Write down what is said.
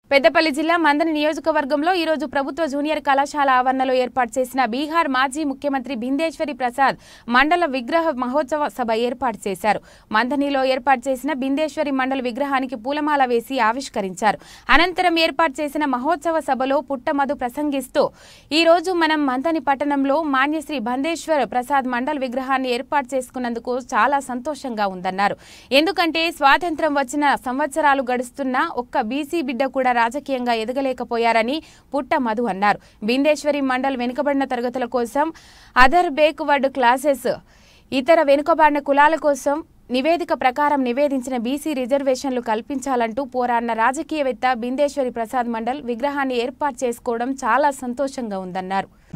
పెద్దపల్లి జిల్లా మందని నియోజకవర్గంలో ఈరోజు ప్రభుత్వ జూనియర్ కళాశాల ఆవరణలో ఏర్పాటు చేసిన బీహార్ మాజీ ముఖ్యమంత్రి బిందేశ్వరి ప్రసాద్ మండల విగ్రహ మహోత్సవ సభ ఏర్పాటు చేశారు మందనిలో ఏర్పాటు చేసిన బిందేశ్వరి మండల విగ్రహానికి పూలమాల వేసి ఆవిష్కరించారు అనంతరం ఏర్పాటు చేసిన మహోత్సవ సభలో పుట్టమధు ప్రసంగిస్తూ ఈ రోజు మనం మందని పట్టణంలో మాన్యశ్రీ బందేశ్వర్ ప్రసాద్ మండల్ విగ్రహాన్ని ఏర్పాటు చేసుకున్నందుకు చాలా సంతోషంగా ఉందన్నారు ఎందుకంటే స్వాతంత్రం వచ్చిన సంవత్సరాలు గడుస్తున్నా ఒక్క బీసీ బిడ్డ కూడా రాజకీయంగా ఎదగలేకపోయారని పుట్ట మధు అన్నారు బిందేశ్వరి మండల్ వెనుకబడిన తరగతుల కోసం అదర్ బేక్వర్డ్ క్లాసెస్ ఇతర వెనుకబడిన కులాల కోసం నివేదిక ప్రకారం నివేదించిన బీసీ రిజర్వేషన్లు కల్పించాలంటూ పోరాడిన రాజకీయవేత్త బిందేశ్వరి ప్రసాద్ మండల్ విగ్రహాన్ని ఏర్పాటు చేసుకోవడం చాలా సంతోషంగా ఉందన్నారు